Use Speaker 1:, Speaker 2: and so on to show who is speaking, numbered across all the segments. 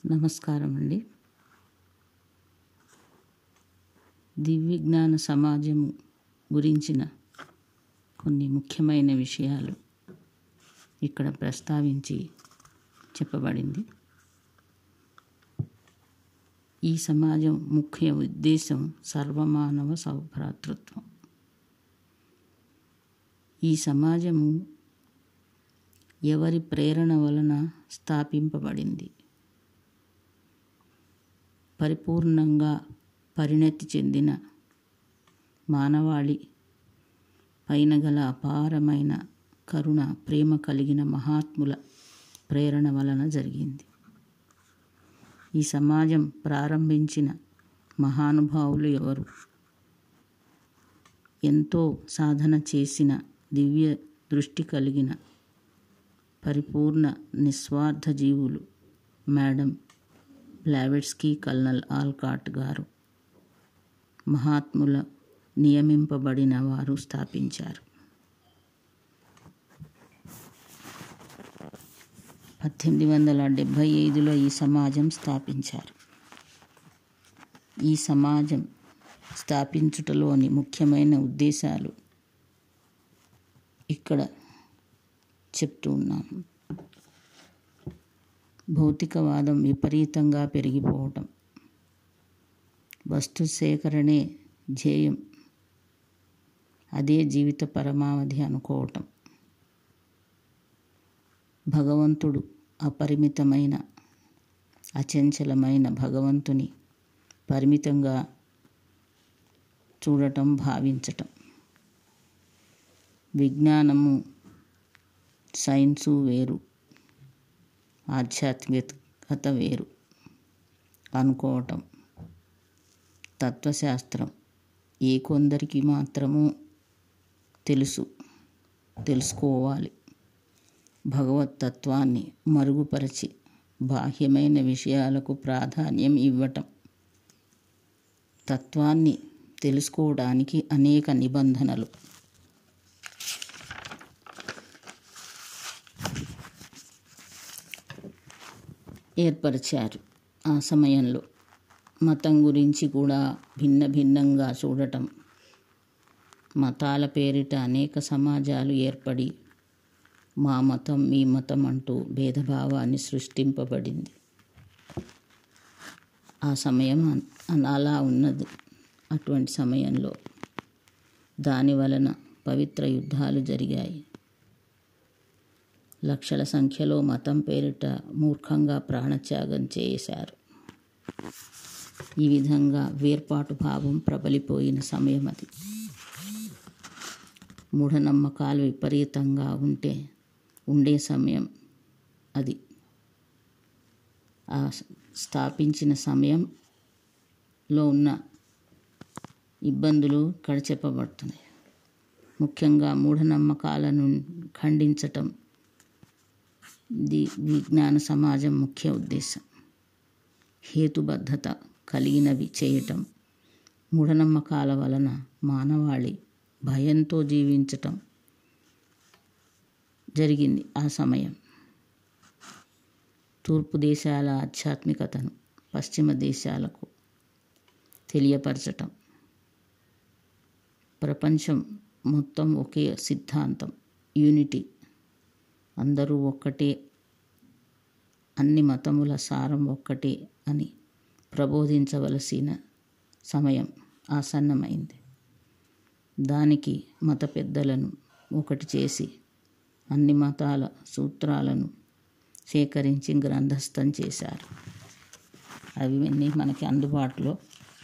Speaker 1: నమస్కారం అండి దివ్యజ్ఞాన సమాజము గురించిన కొన్ని ముఖ్యమైన విషయాలు ఇక్కడ ప్రస్తావించి చెప్పబడింది ఈ సమాజం ముఖ్య ఉద్దేశం సర్వమానవ సౌభ్రాతృత్వం ఈ సమాజము ఎవరి ప్రేరణ వలన స్థాపింపబడింది పరిపూర్ణంగా పరిణతి చెందిన మానవాళి పైన గల అపారమైన కరుణ ప్రేమ కలిగిన మహాత్ముల ప్రేరణ వలన జరిగింది ఈ సమాజం ప్రారంభించిన మహానుభావులు ఎవరు ఎంతో సాధన చేసిన దివ్య దృష్టి కలిగిన పరిపూర్ణ నిస్వార్థ జీవులు మేడం బ్లావెట్స్కీ కల్నల్ ఆల్కాట్ గారు మహాత్ముల నియమింపబడిన వారు స్థాపించారు పద్దెనిమిది వందల డెబ్భై ఐదులో ఈ సమాజం స్థాపించారు ఈ సమాజం స్థాపించుటలోని ముఖ్యమైన ఉద్దేశాలు ఇక్కడ చెప్తూ ఉన్నాము భౌతికవాదం విపరీతంగా పెరిగిపోవటం వస్తు సేకరణే ధ్యేయం అదే జీవిత పరమావధి అనుకోవటం భగవంతుడు అపరిమితమైన అచంచలమైన భగవంతుని పరిమితంగా చూడటం భావించటం విజ్ఞానము సైన్సు వేరు ఆధ్యాత్మికత వేరు అనుకోవటం తత్వశాస్త్రం ఏ కొందరికి మాత్రము తెలుసు తెలుసుకోవాలి భగవత్ తత్వాన్ని మరుగుపరిచి బాహ్యమైన విషయాలకు ప్రాధాన్యం ఇవ్వటం తత్వాన్ని తెలుసుకోవడానికి అనేక నిబంధనలు ఏర్పరిచారు ఆ సమయంలో మతం గురించి కూడా భిన్న భిన్నంగా చూడటం మతాల పేరిట అనేక సమాజాలు ఏర్పడి మా మతం మీ మతం అంటూ భేదభావాన్ని సృష్టింపబడింది ఆ సమయం అలా ఉన్నది అటువంటి సమయంలో దాని వలన పవిత్ర యుద్ధాలు జరిగాయి లక్షల సంఖ్యలో మతం పేరిట మూర్ఖంగా ప్రాణత్యాగం చేశారు ఈ విధంగా వేర్పాటు భావం ప్రబలిపోయిన సమయం అది మూఢనమ్మకాలు విపరీతంగా ఉంటే ఉండే సమయం అది ఆ స్థాపించిన సమయంలో ఉన్న ఇబ్బందులు ఇక్కడ చెప్పబడుతున్నాయి ముఖ్యంగా మూఢనమ్మకాలను ఖండించటం ది విజ్ఞాన సమాజం ముఖ్య ఉద్దేశం హేతుబద్ధత కలిగినవి చేయటం మూఢనమ్మకాల వలన మానవాళి భయంతో జీవించటం జరిగింది ఆ సమయం తూర్పు దేశాల ఆధ్యాత్మికతను పశ్చిమ దేశాలకు తెలియపరచటం ప్రపంచం మొత్తం ఒకే సిద్ధాంతం యూనిటీ అందరూ ఒక్కటే అన్ని మతముల సారం ఒక్కటే అని ప్రబోధించవలసిన సమయం ఆసన్నమైంది దానికి మత పెద్దలను ఒకటి చేసి అన్ని మతాల సూత్రాలను సేకరించి గ్రంథస్థం చేశారు అవన్నీ మనకి అందుబాటులో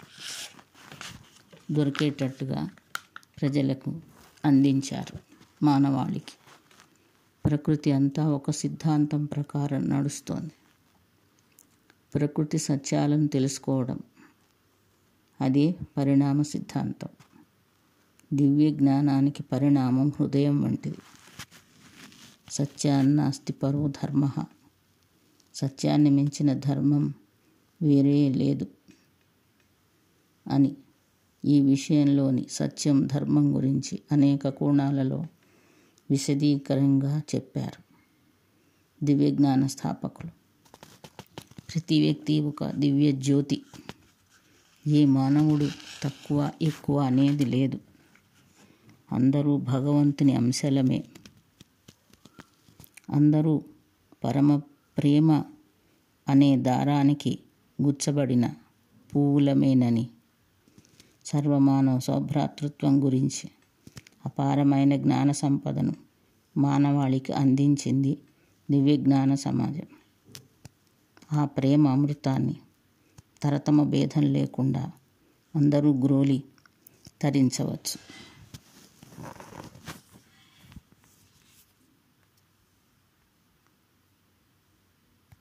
Speaker 1: దొరికేటట్టుగా ప్రజలకు అందించారు మానవాళికి ప్రకృతి అంతా ఒక సిద్ధాంతం ప్రకారం నడుస్తోంది ప్రకృతి సత్యాలను తెలుసుకోవడం అదే పరిణామ సిద్ధాంతం దివ్య జ్ఞానానికి పరిణామం హృదయం వంటిది సత్యాన్నాస్తి పరో ధర్మ సత్యాన్ని మించిన ధర్మం వేరే లేదు అని ఈ విషయంలోని సత్యం ధర్మం గురించి అనేక కోణాలలో విశదీకరంగా చెప్పారు దివ్యజ్ఞాన స్థాపకులు ప్రతి వ్యక్తి ఒక దివ్య జ్యోతి ఏ మానవుడు తక్కువ ఎక్కువ అనేది లేదు అందరూ భగవంతుని అంశలమే అందరూ పరమ ప్రేమ అనే దారానికి గుచ్చబడిన పువ్వులమేనని సర్వమానవ సౌభ్రాతృత్వం గురించి అపారమైన జ్ఞాన సంపదను మానవాళికి అందించింది దివ్య జ్ఞాన సమాజం ఆ ప్రేమ అమృతాన్ని తరతమ భేదం లేకుండా అందరూ గ్రోలి తరించవచ్చు